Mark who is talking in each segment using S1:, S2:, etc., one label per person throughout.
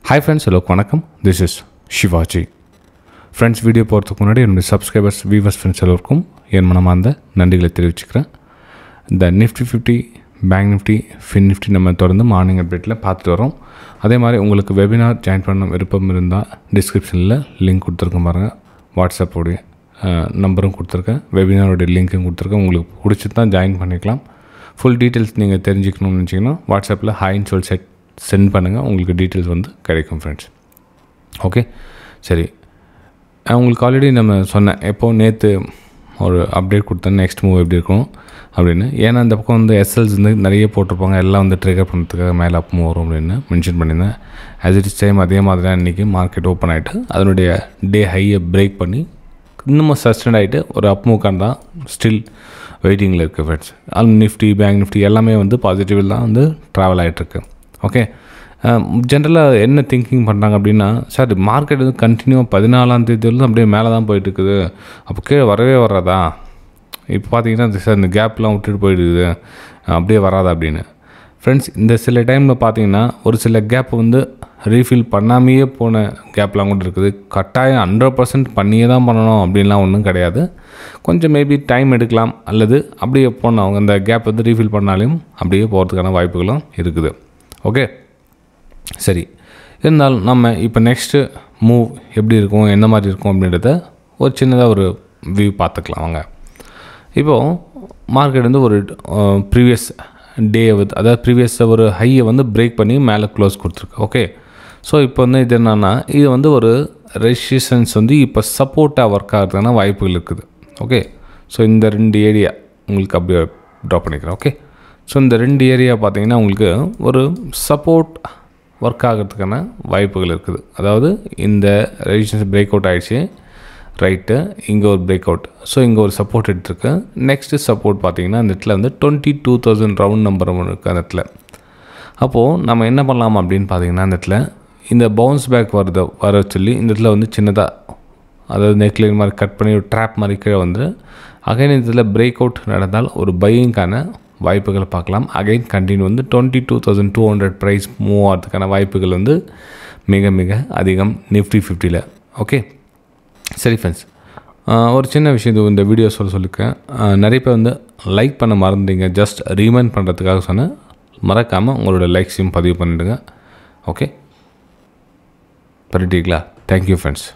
S1: hi friends hello வணக்கம் this is Shivaji friends video போகிறதுக்கு முன்னாடி என்னுடைய சப்ஸ்கிரைபர்ஸ் வியூவர்ஸ் ஃப்ரெண்ட்ஸ் எல்லோருக்கும் என் மனமார்ந்த நன்றிகளை தெரிவிச்சுக்கிறேன் இந்த Nifty fifty bank Nifty fin Nifty நம்ம தொடர்ந்து மார்னிங் அப்டேட்டில் பார்த்துட்டு வரோம் அதே மாதிரி உங்களுக்கு வெபினார் ஜாயின் பண்ண விருப்பம் இருந்தால் டிஸ்கிரிப்ஷனில் லிங்க் கொடுத்துருக்கேன் பாருங்கள் வாட்ஸ்அப்போடைய நம்பரும் கொடுத்துருக்கேன் வெபினாரோடைய லிங்க்கும் கொடுத்துருக்கேன் உங்களுக்கு பிடிச்சி தான் ஜாயின் பண்ணிக்கலாம் ஃபுல் டீட்டெயில்ஸ் நீங்கள் தெரிஞ்சுக்கணும்னு நினச்சிங்கன்னா வாட்ஸ்அப்பில் ஹாய்ன்னு சொல்லி செட் சென்ட் பண்ணுங்கள் உங்களுக்கு டீட்டெயில்ஸ் வந்து கிடைக்கும் ஃப்ரெண்ட்ஸ் ஓகே சரி அஹ் உங்களுக்கு ஆல்ரெடி நம்ம சொன்னேன் எப்போ நேற்று ஒரு அப்டேட் கொடுத்தேன் நெக்ஸ்ட் மூவ் எப்படி இருக்கும் அப்படின்னு ஏன்னா அந்த பக்கம் வந்து எஸ்எல்ஸ் வந்து நிறைய போட்டிருப்பாங்க எல்லாம் வந்து ட்ரிகர் பண்ணுறதுக்காக மேலே அப் மூவ் வரும் அப்படின்னு மென்ஷன் பண்ணியிருந்தேன் ஆஸ் இட் இஸ் டைம் அதே மாதிரி தான் இன்றைக்கி மார்க்கெட் ஓப்பன் ஆகிட்டு அதனுடைய டே ஹையை பிரேக் பண்ணி இன்னமும் சஸ்டெண்ட் ஆகிட்டு ஒரு அப் மூவ்க்கான் தான் ஸ்டில் வெயிட்டிங்கில் இருக்குது ஃப்ரெண்ட்ஸ் அது நிஃப்டி பேங்க் நிஃப்டி எல்லாமே வந்து பாசிட்டிவில் தான் வந்து ட்ராவல் ஆகிட்டுருக்கு ஓகே ஜென்ரலாக என்ன திங்கிங் பண்ணுறாங்க அப்படின்னா சார் மார்க்கெட் வந்து கண்டினியூவாக பதினாலாம் தேதியிலேருந்து அப்படியே மேலே தான் போயிட்டு இருக்குது அப்போ கீழே வரவே வராதா இப்போ பார்த்தீங்கன்னா சார் இந்த கேப்லாம் விட்டுட்டு போயிடுது அப்படியே வராதா அப்படின்னு ஃப்ரெண்ட்ஸ் இந்த சில டைமில் பார்த்தீங்கன்னா ஒரு சில கேப் வந்து ரீஃபில் பண்ணாமையே போன கேப்லாம் கூட இருக்குது கட்டாயம் ஹண்ட்ரட் பர்சன்ட் பண்ணியே தான் பண்ணணும் அப்படின்லாம் ஒன்றும் கிடையாது கொஞ்சம் மேபி டைம் எடுக்கலாம் அல்லது அப்படியே போனோம் அவங்க அந்த கேப் வந்து ரீஃபில் பண்ணாலையும் அப்படியே போகிறதுக்கான வாய்ப்புகளும் இருக்குது ஓகே சரி இருந்தாலும் நம்ம இப்போ நெக்ஸ்ட்டு மூவ் எப்படி இருக்கும் என்ன மாதிரி இருக்கும் அப்படின்றத ஒரு சின்னதாக ஒரு வியூ பார்த்துக்கலாம் வாங்க இப்போது மார்க்கெட் வந்து ஒரு ப்ரீவியஸ் டே வந்து அதாவது ப்ரீவியஸ் ஒரு ஹையை வந்து பிரேக் பண்ணி மேலே க்ளோஸ் கொடுத்துருக்கு ஓகே ஸோ இப்போ வந்து இது என்னென்னா இது வந்து ஒரு ரெசிஸ்டன்ஸ் வந்து இப்போ சப்போர்ட்டாக ஒர்க் ஆகிறதுக்கான வாய்ப்புகள் இருக்குது ஓகே ஸோ இந்த ரெண்டு ஏரியா உங்களுக்கு அப்படியே ட்ரா பண்ணிக்கிறேன் ஓகே ஸோ இந்த ரெண்டு ஏரியா பார்த்தீங்கன்னா உங்களுக்கு ஒரு சப்போர்ட் ஒர்க் ஆகிறதுக்கான வாய்ப்புகள் இருக்குது அதாவது இந்த ரெசிஸ்டன்ஸ் பிரேக் அவுட் ஆகிடுச்சு ரைட்டு இங்கே ஒரு பிரேக் அவுட் ஸோ இங்கே ஒரு சப்போர்ட் எடுத்துருக்கு நெக்ஸ்ட்டு சப்போர்ட் பார்த்தீங்கன்னா அந்த இடத்துல வந்து twenty two thousand round number ஒன்று இருக்குது அந்த இடத்துல அப்போது நம்ம என்ன பண்ணலாம் அப்படின்னு பார்த்தீங்கன்னா அந்த இடத்துல இந்த பவுன்ஸ் பேக் வருது வர சொல்லி இந்த இடத்துல வந்து சின்னதாக அதாவது நெக்லைன் மாதிரி கட் பண்ணி ஒரு ட்ராப் மாதிரி கீழே வந்து அகைன் இதில் பிரேக் அவுட் நடந்தால் ஒரு பையிங்கான வாய்ப்புகளை பார்க்கலாம் அகைன் கண்டினியூ வந்து twenty two thousand two hundred price move ஆகிறதுக்கான வாய்ப்புகள் வந்து மிக மிக அதிகம் நிஃப்டி ஃபிஃப்டியில் ஓகே சரி ஃப்ரெண்ட்ஸ் ஒரு சின்ன விஷயம் இது இந்த வீடியோ சொல்ல சொல்லியிருக்கேன் நிறைய பேர் வந்து லைக் பண்ண மறந்துட்டீங்க ஜஸ்ட் ரீமைண்ட் பண்ணுறதுக்காக சொன்னேன் மறக்காமல் உங்களோட லைக்ஸையும் பதிவு பண்ணிவிடுங்க ஓகே பண்ணிட்டீங்களா தேங்க்யூ ஃப்ரெண்ட்ஸ்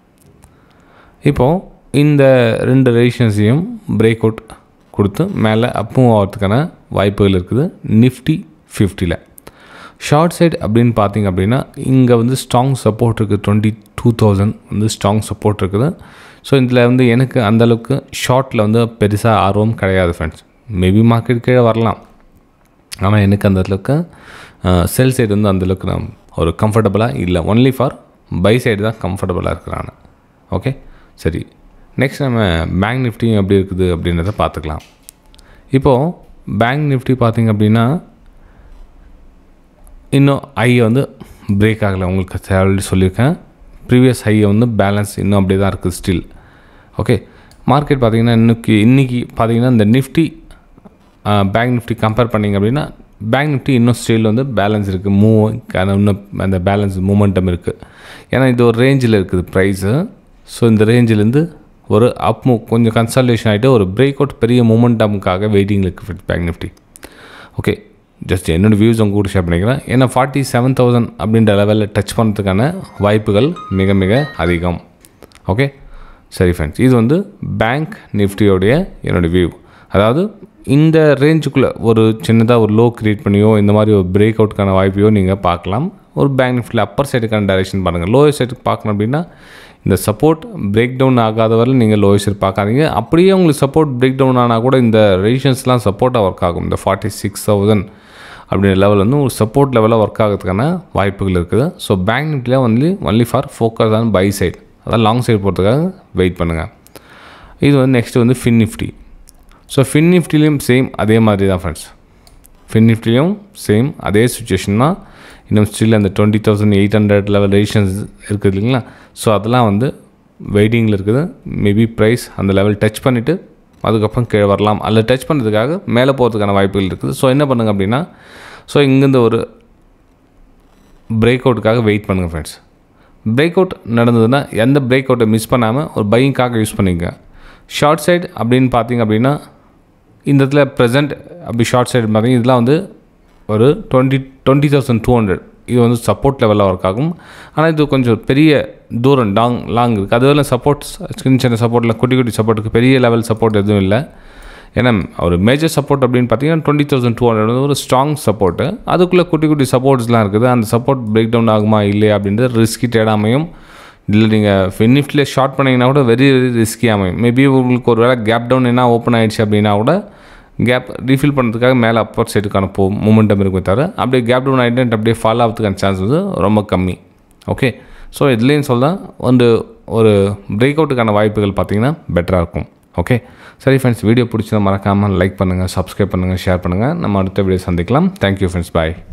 S1: இப்போது இந்த ரெண்டு ரெசிஷன்ஸையும் பிரேக் அவுட் கொடுத்து மேலே அப்பும் ஆகிறதுக்கான வாய்ப்புகள் இருக்குது நிஃப்டி ஃபிஃப்டியில் ஷார்ட் சைட் அப்படின்னு பார்த்தீங்க அப்படின்னா இங்கே வந்து ஸ்ட்ராங் சப்போர்ட் இருக்குது டுவெண்ட்டி டூ தௌசண்ட் வந்து ஸ்ட்ராங் சப்போர்ட் இருக்குது ஸோ இதில் வந்து எனக்கு அந்தளவுக்கு ஷார்ட்டில் வந்து பெருசாக ஆர்வம் கிடையாது ஃப்ரெண்ட்ஸ் மேபி மார்க்கெட் கீழே வரலாம் ஆனால் எனக்கு அந்த அளவுக்கு செல் சைடு வந்து அந்தளவுக்கு நான் ஒரு கம்ஃபர்டபுளாக இல்லை ஒன்லி ஃபார் பை சைடு தான் கம்ஃபர்டபுளாக இருக்கிறான் ஓகே சரி நெக்ஸ்ட் நம்ம பேங்க் நிஃப்டியும் எப்படி இருக்குது அப்படின்றத பார்த்துக்கலாம் இப்போது பேங்க் நிஃப்டி பார்த்திங்க அப்படின்னா இன்னும் ஹையை வந்து பிரேக் ஆகலை உங்களுக்கு ஆல்ரெடி சொல்லியிருக்கேன் ப்ரீவியஸ் ஹையை வந்து பேலன்ஸ் இன்னும் அப்படியே தான் இருக்குது ஸ்டில் ஓகே மார்க்கெட் பார்த்திங்கன்னா இன்னைக்கு இன்றைக்கி பார்த்திங்கன்னா இந்த நிஃப்டி பேங்க் நிஃப்டி கம்பேர் பண்ணிங்க அப்படின்னா பேங்க் நிஃப்டி இன்னும் ஸ்டில் வந்து பேலன்ஸ் இருக்குது மூவ் இன்னும் அந்த பேலன்ஸ் மூமெண்டம் இருக்குது ஏன்னா இது ஒரு ரேஞ்சில் இருக்குது ப்ரைஸு ஸோ இந்த ரேஞ்சிலேருந்து ஒரு அப் மூவ் கொஞ்சம் கன்சல்டேஷன் ஆகிட்டு ஒரு பிரேக் அவுட் பெரிய மூமெண்டமுக்காக வெயிட்டிங்கில் இருக்குது பேங்க் நிஃப்டி ஓகே ஜஸ்ட் என்னோடய வியூஸ் உங்க கூட ஷேர் பண்ணிக்கிறேன் ஏன்னா ஃபார்ட்டி செவன் தௌசண்ட் அப்படின்ற லெவலில் டச் பண்ணுறதுக்கான வாய்ப்புகள் மிக மிக அதிகம் ஓகே சரி ஃப்ரெண்ட்ஸ் இது வந்து பேங்க் நிஃப்டியோடைய என்னோடய வியூ அதாவது இந்த ரேஞ்சுக்குள்ளே ஒரு சின்னதாக ஒரு லோ க்ரியேட் பண்ணியோ இந்த மாதிரி ஒரு பிரேக் அவுட்டுக்கான வாய்ப்பையோ நீங்கள் பார்க்கலாம் ஒரு பேங்க் நிஃப்டியில் அப்பர் சைடுக்கான டைரெக்ஷன் பாருங்கள் லோயர் சைடுக்கு பார்க்கணும் அப்படின்னா இந்த சப்போர்ட் பிரேக் டவுன் ஆகாத வரை நீங்கள் லோயர் சைடு பார்க்காதீங்க அப்படியே உங்களுக்கு சப்போர்ட் பிரேக் டவுன் ஆனால் கூட இந்த ரெசிஷன்ஸ்லாம் சப்போர்ட்டாக ஒர்க் ஆகும் இந்த ஃபார்ட்டி சிக்ஸ் தௌசண்ட் அப்படின்ற லெவல் வந்து ஒரு சப்போர்ட் லெவலில் ஒர்க் ஆகிறதுக்கான வாய்ப்புகள் இருக்குது ஸோ பேங்க் நிஃப்டியில் only only for focus on buy side அதாவது லாங் சைடு போகிறதுக்காக வெயிட் பண்ணுங்கள் இது வந்து நெக்ஸ்ட் வந்து ஃபின் நிஃப்டி ஸோ ஃபின் நிஃப்டிலையும் சேம் அதே மாதிரி தான் ஃப்ரெண்ட்ஸ் ஃபின் நிஃப்டிலையும் சேம் அதே சுச்சுவேஷன் தான் இன்னும் ஸ்டில் அந்த twenty thousand eight hundred level ரெடிஷன்ஸ் இருக்குது இல்லைங்களா ஸோ அதெல்லாம் வந்து வெயிட்டிங்கில் இருக்குது மேபி ப்ரைஸ் அந்த லெவல் டச் பண்ணிவிட்டு அதுக்கப்புறம் கீழே வரலாம் அதில் டச் பண்ணுறதுக்காக மேலே போகிறதுக்கான வாய்ப்புகள் இருக்குது ஸோ என்ன பண்ணுங்க அப்படின்னா ஸோ இங்கேருந்து ஒரு பிரேக் அவுட்டுக்காக வெயிட் பண்ணுங்கள் ஃப்ரெண்ட்ஸ் பிரேக் அவுட் நடந்ததுன்னா எந்த பிரேக் அவுட்டை மிஸ் பண்ணாமல் ஒரு பையிங்காக யூஸ் பண்ணிக்கங்க ஷார்ட் சைடு அப்படின்னு பார்த்தீங்க அப்படின்னா இந்த இடத்துல ப்ரெசென்ட் அப்படி ஷார்ட் சைடு பார்த்தீங்க இதெல்லாம் வந்து ஒரு twenty twenty thousand two hundred இது வந்து சப்போர்ட் லெவலில் ஒர்க் ஆகும் ஆனால் இது கொஞ்சம் பெரிய தூரம் டாங் லாங் இருக்குது அதுவரை சப்போர்ட்ஸ் சின்ன சின்ன சப்போர்ட்டில் குட்டி குட்டி சப்போர்ட்டுக்கு பெரிய லெவல் சப்போர்ட் எதுவும் இல்லை ஏன்னா ஒரு மேஜர் சப்போர்ட் அப்படின்னு பார்த்தீங்கன்னா டுவெண்ட்டி தௌசண்ட் டூ ஹண்ட்ரட் வந்து ஒரு ஸ்ட்ராங் சப்போர்ட்டு அதுக்குள்ளே குட்டி குட்டி சப்போர்ட்ஸ்லாம் இருக்குது அந்த சப்போர்ட் பிரேக் டவுன் ஆகுமா இல்லையா அப்படின்றது ரிஸ்கி தேடாமையும் இல்லை நீங்கள் நிஃப்டியில் ஷார்ட் பண்ணிங்கன்னா கூட வெரி வெரி ரிஸ்கி அமையும் மேபி உங்களுக்கு ஒரு வேளை கேப் டவுன் என்ன ஓப்பன் ஆயிடுச்சு அப்படின்னா கூட கேப் ரீஃபில் பண்ணுறதுக்காக மேலே அப்பர் சைடுக்கான போ மூமெண்டம் இருக்குமே தவிர அப்படியே கேப் டவுன் ஆகிட்டு அப்படியே ஃபாலோ ஆகிறதுக்கான சான்ஸ் வந்து ரொம்ப கம்மி ஓகே ஸோ இதுலேயும் சொல்ல வந்து ஒரு பிரேக் அவுட்டுக்கான வாய்ப்புகள் பார்த்தீங்கன்னா பெட்டராக இருக்கும் ஓகே சரி ஃப்ரெண்ட்ஸ் வீடியோ பிடிச்சதை மறக்காமல் லைக் பண்ணுங்கள் சப்ஸ்கிரைப் பண்ணுங்கள் ஷேர் பண்ணுங்கள் நம்ம அடுத்த வீடியோ சந்திக்கலாம் தேங்க்யூ ஃப்ரெண்ட்ஸ் பாய்